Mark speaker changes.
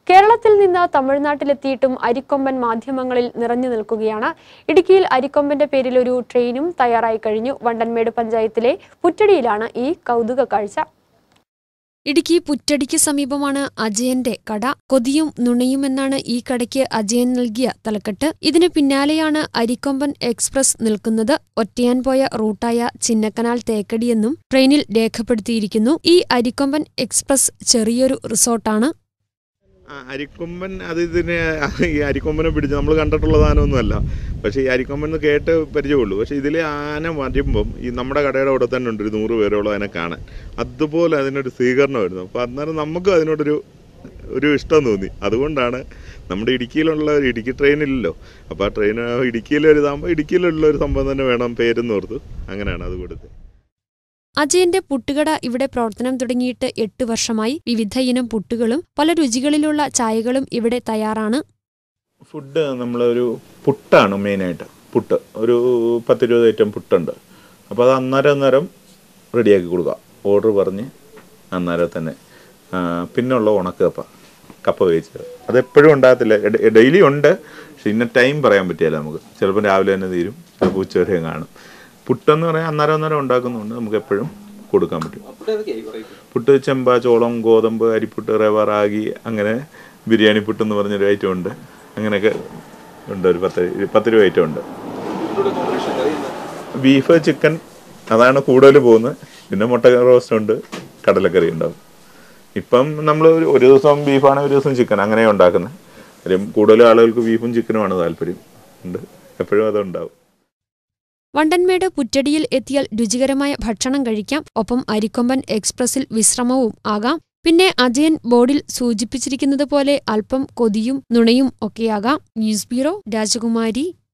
Speaker 1: കേരളത്തിൽ നിന്ന് തമിഴ്നാട്ടിലെത്തിയിട്ടും അരിക്കൊമ്പൻ മാധ്യമങ്ങളിൽ നിറഞ്ഞു നിൽക്കുകയാണ് ഇടുക്കിയിൽ അരിക്കൊമ്പന്റെ പേരിൽ ഒരു ട്രെയിനും തയ്യാറായി കഴിഞ്ഞു വണ്ടൻമേട് പഞ്ചായത്തിലെ പുറ്റടിയിലാണ് ഈ കൗതുക കാഴ്ച
Speaker 2: ഇടുക്കി പുറ്റടിക്ക് സമീപമാണ് അജയന്റെ കട കൊതിയും നുണയും എന്നാണ് ഈ കടയ്ക്ക് അജയൻ നൽകിയ തലക്കെട്ട് ഇതിന് പിന്നാലെയാണ് അരിക്കൊമ്പൻ എക്സ്പ്രസ് നിൽക്കുന്നത് ഒറ്റയാൻ പോയ റൂട്ടായ ചിന്നക്കനാൽ തേക്കടിയെന്നും ട്രെയിനിൽ രേഖപ്പെടുത്തിയിരിക്കുന്നു ഈ അരിക്കൊമ്പൻ എക്സ്പ്രസ് ചെറിയൊരു റിസോർട്ടാണ്
Speaker 3: ആ, അരിക്കൊമ്പൻ അത് ഇതിന് ഈ അരിക്കൊമ്പനെ പിടിച്ച് നമ്മൾ കണ്ടിട്ടുള്ള സാധനമൊന്നുമല്ല പക്ഷേ ഈ അരിക്കൊമ്പൻ എന്ന് കേട്ട് പരിചയമുള്ളൂ പക്ഷേ ഇതിലെ ആന വരുമ്പം ഈ നമ്മുടെ കടയുടെ അവിടെ തന്നെ ഉണ്ട് ഒരു നൂറ് പേരോളം അതിനെ കാണാൻ അതുപോലെ അതിനൊരു സ്വീകരണമായിരുന്നു അപ്പോൾ അന്നേരം നമുക്കും അതിനോടൊരു ഒരു ഇഷ്ടം തോന്നി അതുകൊണ്ടാണ് നമ്മുടെ ഇടുക്കിയിലുള്ള ഒരു ഇടുക്കി ട്രെയിനില്ലല്ലോ അപ്പോൾ ആ ട്രെയിൻ ഇടുക്കിയിലൊരു ഇതാകുമ്പോൾ ഇടുക്കിയിലുള്ള ഒരു സംഭവം തന്നെ വേണം പേരെന്ന് ഓർത്തു അങ്ങനെയാണ് അത് കൊടുത്തത്
Speaker 2: അജയന്റെ പുട്ടുകട ഇവിടെ പ്രവർത്തനം തുടങ്ങിയിട്ട് എട്ട് വർഷമായി വിവിധ ഇനം പുട്ടുകളും പല രുചികളിലുള്ള ചായകളും ഇവിടെ തയ്യാറാണ്
Speaker 3: ഫുഡ് നമ്മളൊരു പുട്ടാണ് മെയിനായിട്ട് പുട്ട് ഒരു പത്തിരുപത് ഐറ്റം പുട്ടുണ്ട് അപ്പോൾ അത് അന്നേരം അന്നേരം റെഡിയാക്കി കൊടുക്കുക ഓർഡർ പറഞ്ഞ് അന്നേരം തന്നെ ആ, പിന്നുള്ള ഉണക്ക കപ്പ കപ്പ വേവിച്ചത് അതെപ്പോഴും ഉണ്ടാകത്തില്ല ഡെയിലി ഉണ്ട് പക്ഷെ ഇന്ന ടൈം പറയാൻ പറ്റില്ല നമുക്ക് ചിലപ്പോൾ രാവിലെ തന്നെ തീരും ചിലപ്പോൾ ഉച്ചവരെയും കാണും പുട്ടെന്ന് പറയാൻ അന്നേരം അന്നേരം ഉണ്ടാക്കുന്നുണ്ട് നമുക്ക് എപ്പോഴും കൊടുക്കാൻ പറ്റും പുട്ട് ചെമ്പ ചോളം ഗോതമ്പ് അരിപ്പുട്ട് റവ റാഗി അങ്ങനെ ബിരിയാണി പുട്ട് എന്ന് പറഞ്ഞൊരു ഐറ്റം ഉണ്ട് അങ്ങനെയൊക്കെ ഉണ്ട് ഒരു പത്ത് പത്ത് രൂപ ഐറ്റം ഉണ്ട് ബീഫ് ചിക്കൻ അതാണ് കൂടുതൽ പോകുന്നത് പിന്നെ മുട്ട റോസ്റ്റ് ഉണ്ട് കടലക്കറി ഉണ്ടാവും ഇപ്പം നമ്മൾ ഒരു ഒരു ദിവസം ബീഫാണ് ഒരു ദിവസം ചിക്കൻ അങ്ങനെയാണ് ഉണ്ടാക്കുന്നത് കാര്യം കൂടുതൽ ആളുകൾക്ക് ബീഫും ചിക്കനുമാണ് താല്പര്യം ഉണ്ട് എപ്പോഴും അതുണ്ടാവും
Speaker 2: വണ്ടൻമേട് പുറ്റടിയിൽ എത്തിയാൽ രുചികരമായ ഭക്ഷണം കഴിക്കാം ഒപ്പം അരിക്കൊമ്പൻ എക്സ്പ്രസിൽ വിശ്രമവും ആകാം പിന്നെ അജയൻ ബോർഡിൽ സൂചിപ്പിച്ചിരിക്കുന്നത് പോലെ അല്പം കൊതിയും നുണയും ഒക്കെയാകാം ന്യൂസ് ബ്യൂറോ രാജകുമാരി